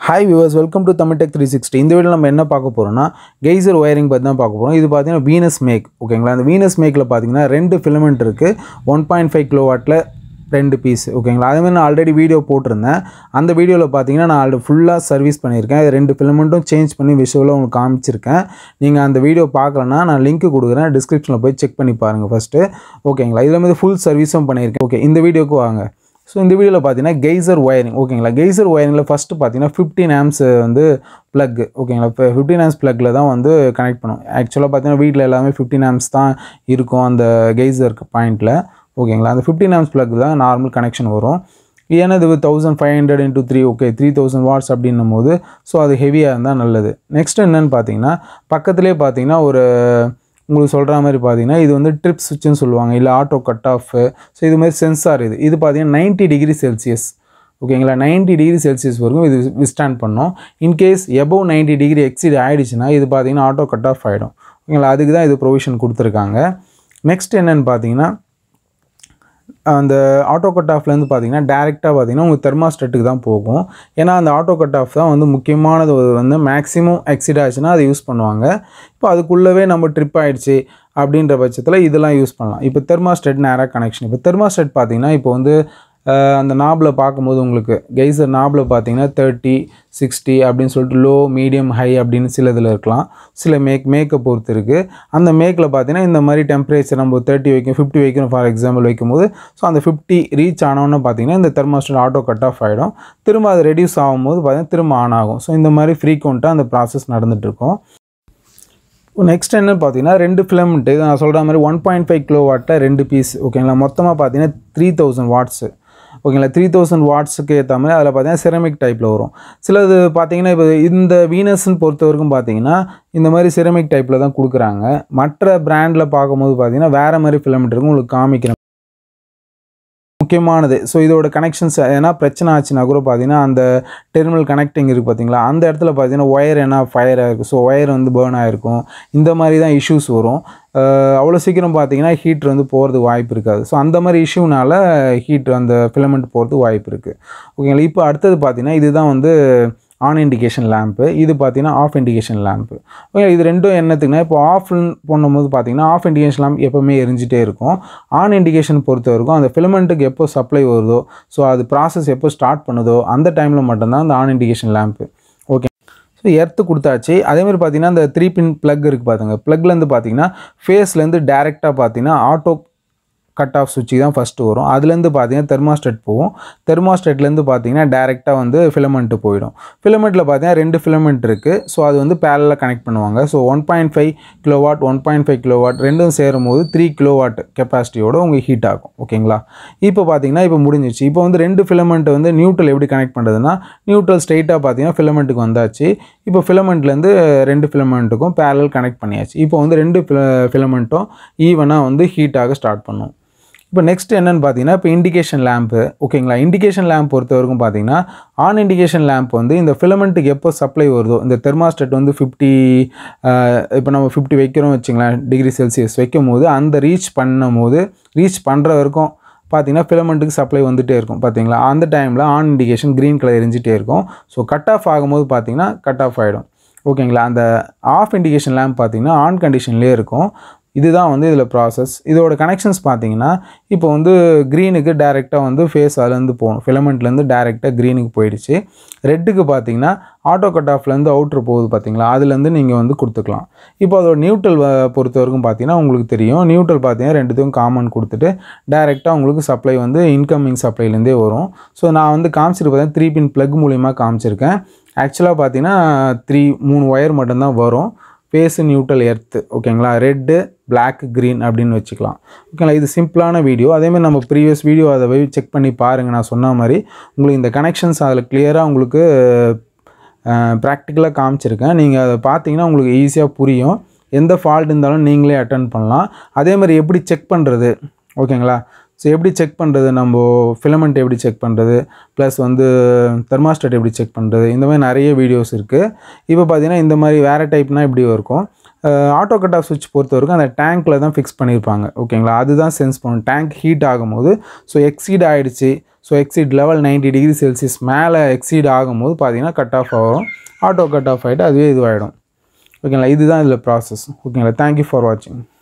hi viewers welcome to Tamil tech three sixty இந்த video நம்ம என்ன பார்க்க போகிறோம்னா கெய்சர் ஒயரிங் பற்றி தான் பார்க்க போகிறோம் இது பார்த்தீங்கன்னா வீனஸ் மேக் ஓகேங்களா அந்த வீனஸ் மேக்கில் பார்த்தீங்கன்னா ரெண்டு ஃபிலமெண்ட் இருக்குது ஒன் பாயிண்ட் ஃபைவ் கிலோ வாட்டில் ரெண்டு பீஸ் ஓகேங்களா அதேமாதிரி நான் ஆல்ரெடி வீடியோ போட்டிருந்தேன் அந்த வீடியோவில் பார்த்தீங்கன்னா நான் ஆல்ரெடி ஃபுல்லாக சர்வீஸ் பண்ணியிருக்கேன் இது ரெண்டு ஃபிலமெண்ட்டும் சேஞ்ச் பண்ணி விஷுவலாக உங்களுக்கு காமிச்சிருக்கேன் நீங்கள் அந்த வீடியோ பார்க்கலன்னா நான் லிங்க் கொடுக்குறேன் டிஸ்கிரிப்ஷனில் போய் செக் பண்ணி பாருங்கள் ஃபஸ்ட்டு ஓகேங்களா இதில் வந்து ஃபுல் சர்வீஸும் பண்ணியிருக்கேன் ஓகே இந்த வீடியோக்கு வாங்க ஸோ இந்த வீடியோவில் பார்த்தீங்கன்னா கெய்சர் ஒயரிங் ஓகேங்களா கெய்சர் ஒயரிங்கில் ஃபஸ்ட்டு பார்த்தீங்கன்னா ஃபிஃப்டீன் ஆம்ஸ் வந்து ப்ளக் ஓகேங்களா இப்போ ஃபிஃப்டீன் ஆம்ஸ் ப்ளக்கில் தான் வந்து கனெக்ட் பண்ணும் ஆக்சுவலாக பார்த்தீங்கன்னா வீட்டில் எல்லாமே ஃபிஃப்டீன் ஆம்ஸ் தான் இருக்கும் அந்த கெய்சர் பாயிண்ட்டில் ஓகேங்களா அந்த ஃபிஃப்டீன் ஆம்ஸ் ப்ளக் தான் நார்மல் கனெக்ஷன் வரும் ஏன்னா இது thousand five hundred into three okay three thousand watts அப்படின்னும் போது ஸோ அது ஹெவியாக இருந்தால் நல்லது நெக்ஸ்ட் என்னன்னு பார்த்தீங்கன்னா பக்கத்துலேயே பார்த்தீங்கன்னா ஒரு உங்களுக்கு சொல்கிற மாதிரி பார்த்தீங்கன்னா இது வந்து ட்ரிப் சுவிட்சுன்னு சொல்லுவாங்க இல்லை ஆட்டோ கட் ஆஃப் ஸோ இது மாதிரி சென்சார் இது இது பார்த்தீங்கன்னா நைன்ட்டி டிகிரி செல்சியஸ் ஓகேங்களா நைன்ட்டி டிகிரி செல்சியஸ் வரைக்கும் இது விஸ்டாண்ட் பண்ணும் in case above ninety degree exit ஆகிடுச்சுன்னா இது பார்த்தீங்கன்னா ஆட்டோ கட் ஆஃப் ஆகிடும் ஓகேங்களா அதுக்கு தான் இது ப்ரொவிஷன் கொடுத்துருக்காங்க நெக்ஸ்ட் என்னென்னு பார்த்தீங்கன்னா அந்த ஆட்டோ கட் ஆஃப்லேருந்து பார்த்தீங்கன்னா டேரெக்டாக பார்த்தீங்கன்னா உங்கள் தெர்மாஸ்டேட்டுக்கு தான் போகும் ஏன்னா அந்த ஆட்டோ கட் ஆஃப் தான் வந்து முக்கியமானது வந்து மேக்ஸிமம் எக்ஸிட் ஆச்சுன்னா அதை யூஸ் பண்ணுவாங்க இப்போ அதுக்குள்ளவே நம்ம ட்ரிப் ஆகிடுச்சு அப்படின்ற பட்சத்தில் இதெல்லாம் யூஸ் பண்ணலாம் இப்போ தெர்மாஸ்டேட் நேராக கனெக்ஷன் இப்போ தெர்மாஸ்டேட் பார்த்தீங்கன்னா இப்போ வந்து அந்த நாபில் பார்க்கும்போது உங்களுக்கு கெய்சர் நாபில் பார்த்தீங்கன்னா தேர்ட்டி சிக்ஸ்டி அப்படின்னு சொல்லிட்டு லோ மீடியம் ஹை அப்படின்னு சில இதில் இருக்கலாம் சில மேக் மேக்கை பொறுத்து இருக்குது அந்த மேக்கில் பார்த்தீங்கன்னா இந்த மாதிரி டெம்பரேச்சர் நம்ம தேர்ட்டி வைக்கும் ஃபிஃப்டி வைக்கணும் ஃபார் எக்ஸாம்பிள் வைக்கும்போது ஸோ அந்த ஃபிஃப்டி ரீச் ஆனோன்னு பார்த்தீங்கன்னா இந்த தெர்மாஸ்டர் ஆட்டோ கட் ஆஃப் ஆகிடும் திரும்ப அது ரெடியூஸ் ஆகும்போது பார்த்தீங்கன்னா திரும்ப ஆன் ஆகும் ஸோ இந்த மாதிரி ஃப்ரீக்வெண்ட்டாக அந்த ப்ராசஸ் நடந்துகிட்ருக்கும் நெக்ஸ்ட் என்ன பார்த்தீங்கன்னா ரெண்டு ஃபிலமெண்ட்டு நான் சொல்கிற மாதிரி ஒன் பாயிண்ட் ஃபைவ் கிலோ வாட்டில் ரெண்டு பீஸ் ஓகேங்களா மொத்தமாக பார்த்தீங்கன்னா த்ரீ தௌசண்ட் வாட்ஸு ஓகேங்களா த்ரீ தௌசண்ட் வாட்ஸுக்கு ஏற்ற மாதிரி அதில் பார்த்தீங்கன்னா செரமிக் டைப்பில் வரும் சிலது பார்த்தீங்கன்னா இப்போ இந்த வீனஸ்ன்னு பொறுத்த வரைக்கும் பார்த்தீங்கன்னா இந்த மாதிரி செரமிக் டைப்பில் தான் கொடுக்குறாங்க மற்ற பிராண்டில் பார்க்கும்போது பார்த்தீங்கன்னா வேறு மாதிரி ஃபிலமெண்ட் இருக்கும் உங்களுக்கு காமிக்கிறேன் முக்கியமானது ஸோ இதோட கனெக்ஷன்ஸ் ஏன்னா பிரச்சனை ஆச்சுன்னா கூட பார்த்தீங்கன்னா அந்த டெர்மினல் கனெக்டிங் இருக்குது பார்த்தீங்களா அந்த இடத்துல பார்த்தீங்கன்னா ஒயர் என்ன ஃபயர் ஆகிருக்கும் ஸோ ஒயர் வந்து பேர்ன் ஆகிருக்கும் இந்த மாதிரி தான் இஷ்யூஸ் வரும் அவ்வளோ சீக்கிரம் பார்த்தீங்கன்னா ஹீட்ரு வந்து போகிறதுக்கு வாய்ப்பு இருக்காது ஸோ அந்த மாதிரி இஷ்யூனால ஹீட் அந்த ஃபிலமெண்ட் போகிறதுக்கு வாய்ப்பு இருக்குது ஓகேங்களா இப்போ அடுத்தது பார்த்தீங்கன்னா இதுதான் வந்து ஆன் இண்டிகேஷன் லேம்ப்பு இது பார்த்தீங்கன்னா ஆஃப் இண்டிகேஷன் லேம்ப்பு ஓகே இது ரெண்டும் என்னத்துக்குன்னா இப்போ ஆஃப் பண்ணும்போது பார்த்தீங்கன்னா ஆஃப் இண்டிகேஷன் லேம்ப் எப்போவுமே எரிஞ்சிட்டே இருக்கும் ஆன் இண்டிகேஷன் பொறுத்த வரைக்கும் அந்த ஃபிலமெண்ட்டுக்கு எப்போ சப்ளை வருதோ ஸோ அது ப்ராசஸ் எப்போ ஸ்டார்ட் பண்ணுதோ அந்த டைமில் மட்டும்தான் அந்த on indication lamp okay so earth கொடுத்தாச்சு அதேமாதிரி பார்த்தீங்கன்னா அந்த த்ரீ பின் ப்ளக் இருக்குது பார்த்துங்க ப்ளக்லேருந்து பார்த்தீங்கன்னா ஃபேஸ்லேருந்து டேரெக்டாக பார்த்தீங்கன்னா ஆட்டோ கட் ஆஃப் சுவிட்சு தான் ஃபஸ்ட்டு வரும் அதுலேருந்து பார்த்தீங்கன்னா தெர்மாஸ்டேட் போகும் தெர்மாஸ்டேட்லேருந்து பார்த்தீங்கன்னா டேரெக்டாக வந்து ஃபிலமெண்ட்டு போயிடும் ஃபிலமெண்ட்டில் பார்த்தீங்கன்னா ரெண்டு ஃபிலமெண்ட் இருக்குது ஸோ அது வந்து பேரலில் கனெக்ட் பண்ணுவாங்க so one point five kilo watt one point five kilo watt ரெண்டும் சேரும் போது த்ரீ கிலோ வாட் கெப்பாசிட்டியோட உங்களுக்கு ஹீட் ஆகும் ஓகேங்களா இப்போ பார்த்தீங்கன்னா இப்போ முடிஞ்சிச்சு இப்போ வந்து ரெண்டு ஃபிலமெண்ட் வந்து நியூட்ரல் எப்படி கனெக்ட் பண்ணுறதுன்னா நியூட்ரல் ஸ்ட்ரைட்டாக பார்த்தீங்கன்னா ஃபிலமெண்ட்டுக்கு வந்தாச்சு இப்போ ஃபிலமெண்ட்லேருந்து ரெண்டு ஃபிலமெண்ட்டுக்கும் பேரல் கனெக்ட் பண்ணியாச்சு இப்போ வந்து ரெண்டு ஃபிலமெண்ட்டும் ஈவனாக வந்து ஹீட்டாக ஸ்டார்ட் பண்ணும் இப்போ நெக்ஸ்ட் என்னென்னு பார்த்தீங்கன்னா இப்போ இண்டிகேஷன் லேம்ப்பு ஓகேங்களா இண்டிகேஷன் லேம்ப் பொறுத்த வரைக்கும் பார்த்தீங்கன்னா ஆன் இண்டிகேஷன் லேம்ப் வந்து இந்த ஃபிலமெண்ட்டுக்கு எப்போ சப்ளை வருதோ இந்த தெர்மாஸ்டேட் வந்து ஃபிஃப்டி இப்போ நம்ம ஃபிஃப்டி வைக்கிறோம் வச்சுங்களேன் டிகிரி செல்சியஸ் வைக்கும் போது அந்த ரீச் பண்ணும் போது ரீச் பண்ணுற வரைக்கும் பார்த்தீங்கன்னா ஃபிலமெண்ட்டுக்கு சப்ளை வந்துகிட்டே இருக்கும் பார்த்தீங்களா அந்த டைமில் ஆன் இண்டிகேஷன் க்ரீன் கலர் எரிஞ்சிட்டே இருக்கும் ஸோ கட் ஆஃப் ஆகும்போது பார்த்தீங்கன்னா கட் ஆஃப் ஆகிடும் ஓகேங்களா அந்த ஆஃப் இண்டிகேஷன் லேம்ப் பார்த்தீங்கன்னா ஆன் கண்டிஷன்லேயே இருக்கும் இதுதான் வந்து இதில் ப்ராசஸ் இதோட கனெக்ஷன்ஸ் பார்த்தீங்கன்னா இப்போ வந்து க்ரீனுக்கு டேரெக்டாக வந்து ஃபேஸ் அதுலேருந்து போகணும் ஃபிலமெண்ட்லேருந்து டேரெக்டாக க்ரீனுக்கு போயிடுச்சு ரெட்டுக்கு பார்த்தீங்கன்னா ஆட்டோ கட் ஆஃப்லேருந்து அவுட்ரு போகுது பார்த்தீங்களா அதுலேருந்து நீங்கள் வந்து கொடுத்துக்கலாம் இப்போ அதோட நியூட்ரல் பொறுத்த வரைக்கும் பார்த்தீங்கன்னா உங்களுக்கு தெரியும் நியூட்ரல் பார்த்தீங்கன்னா ரெண்டுத்தையும் காமன் கொடுத்துட்டு டேரெக்டாக உங்களுக்கு சப்ளை வந்து இன்கமிங் சப்ளைலேருந்தே வரும் ஸோ நான் வந்து காமிச்சிட்டு பார்த்தீங்கன்னா த்ரீ பின் ப்ளக் மூலிமா காமிச்சிருக்கேன் ஆக்சுவலாக பார்த்தீங்கன்னா த்ரீ மூணு ஒயர் மட்டும்தான் வரும் ஃபேஸு நியூட்ரல் எர்த்து ஓகேங்களா ரெட்டு பிளாக் க்ரீன் அப்படின்னு வச்சுக்கலாம் ஓகேங்களா இது சிம்பிளான வீடியோ அதேமாதிரி நம்ம ப்ரீவியஸ் வீடியோ அதை போய் செக் பண்ணி பாருங்கள் நான் சொன்ன மாதிரி உங்களுக்கு இந்த கனெக்ஷன்ஸ் அதில் கிளியராக உங்களுக்கு ப்ராக்டிக்கலாக காமிச்சிருக்கேன் நீங்கள் அதை பார்த்தீங்கன்னா உங்களுக்கு ஈஸியாக புரியும் எந்த ஃபால்ட் இருந்தாலும் நீங்களே அட்டன் பண்ணலாம் அதே மாதிரி எப்படி செக் பண்ணுறது ஓகேங்களா ஸோ எப்படி செக் பண்ணுறது நம்ம ஃபிலமெண்ட் எப்படி செக் பண்ணுறது ப்ளஸ் வந்து தெர்மாஸ்டேட் எப்படி செக் பண்ணுறது இந்த மாதிரி நிறைய வீடியோஸ் இருக்குது இப்போ பார்த்தீங்கன்னா இந்த மாதிரி வேறு டைப்னால் இப்படி இருக்கும் ஆட்டோ கட் ஆஃப் சுவிட்ச் பொறுத்த வரைக்கும் அந்த டேங்க்கில் தான் ஃபிக்ஸ் பண்ணியிருப்பாங்க ஓகேங்களா அதுதான் சென்ஸ் பண்ணும் டேங்க் ஹீட் ஆகும்போது ஸோ எக்ஸீட் ஆகிடுச்சு so exceed level ninety degree celsius மேலே எக்ஸீட் ஆகும்போது பார்த்தீங்கன்னா கட் ஆஃப் ஆகும் ஆட்டோ கட் ஆஃப் ஆகிட்டு அதுவே இதுவாகிடும் ஓகேங்களா இதுதான் இதில் ப்ராசஸ் ஓகேங்களா தேங்க்யூ ஃபார் வாட்சிங்